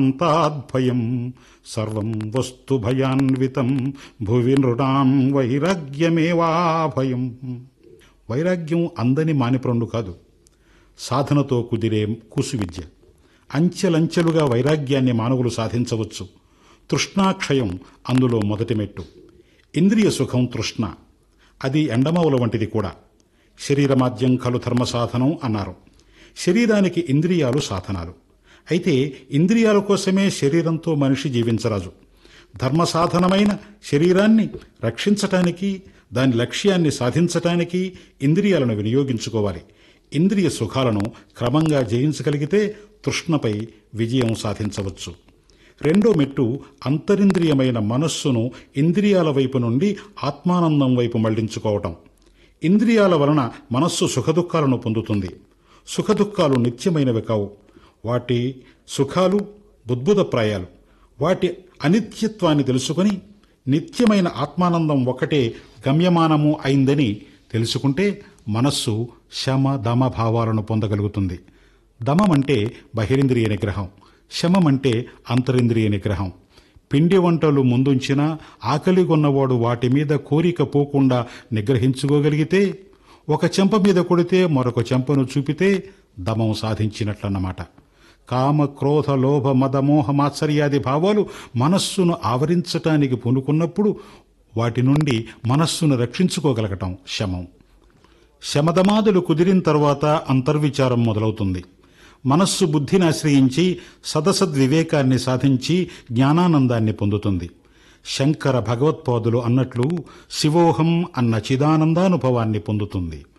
అంతాద్భయం సర్వం వస్తు భయాన్వితం భువి నృణాం వైరాగ్యమేవాభయం వైరాగ్యం అందని మానిప్రండు కాదు సాధనతో కుదిరే కూసు విద్య అంచెలంచెలుగా వైరాగ్యాన్ని మానవులు సాధించవచ్చు తృష్ణాక్షయం అందులో మొదటి మెట్టు ఇంద్రియ సుఖం తృష్ణ అది ఎండమవుల వంటిది కూడా శరీరమాద్యం ఖలు ధర్మ సాధనం అన్నారు శరీరానికి ఇంద్రియాలు సాధనాలు అయితే ఇంద్రియాల కోసమే శరీరంతో మనిషి జీవించరాజు ధర్మ సాధనమైన శరీరాన్ని రక్షించటానికి దాని లక్ష్యాన్ని సాధించటానికి ఇంద్రియాలను వినియోగించుకోవాలి ఇంద్రియ సుఖాలను క్రమంగా జయించగలిగితే తృష్ణపై విజయం సాధించవచ్చు రెండో మెట్టు అంతరింద్రియమైన మనస్సును ఇంద్రియాల వైపు నుండి ఆత్మానందం వైపు మళ్లించుకోవటం ఇంద్రియాల వలన మనస్సు సుఖదుఖాలను పొందుతుంది సుఖదుఖాలు నిత్యమైనవి కావు వాటి సుఖాలు బుద్భుతప్రాయాలు వాటి అనిత్యత్వాన్ని తెలుసుకొని నిత్యమైన ఆత్మానందం ఒకటే గమ్యమానము అయిందని తెలుసుకుంటే మనస్సు శమ దమ భావాలను పొందగలుగుతుంది దమం అంటే బహిరింద్రియ నిగ్రహం శమం అంటే అంతరింద్రియ నిగ్రహం పిండి వంటలు ముందుంచినా ఆకలి కొన్నవాడు వాటి మీద కోరిక పోకుండా నిగ్రహించుకోగలిగితే ఒక చెంప మీద కొడితే మరొక చెంపను చూపితే దమం సాధించినట్లన్నమాట కామ క్రోధ లోభ మద మోహ మాత్సర్యాది భావాలు మనస్సును ఆవరించటానికి పూనుకున్నప్పుడు వాటి నుండి మనస్సును రక్షించుకోగలగటం శమం శమదమాదులు కుదిరిన తర్వాత అంతర్విచారం మొదలవుతుంది మనస్సు బుద్ధిని ఆశ్రయించి సదసద్వివేకాన్ని సాధించి జ్ఞానానందాన్ని పొందుతుంది శంకర భగవత్పాదులు అన్నట్లు శివోహం అన్న చిదానందానుభవాన్ని పొందుతుంది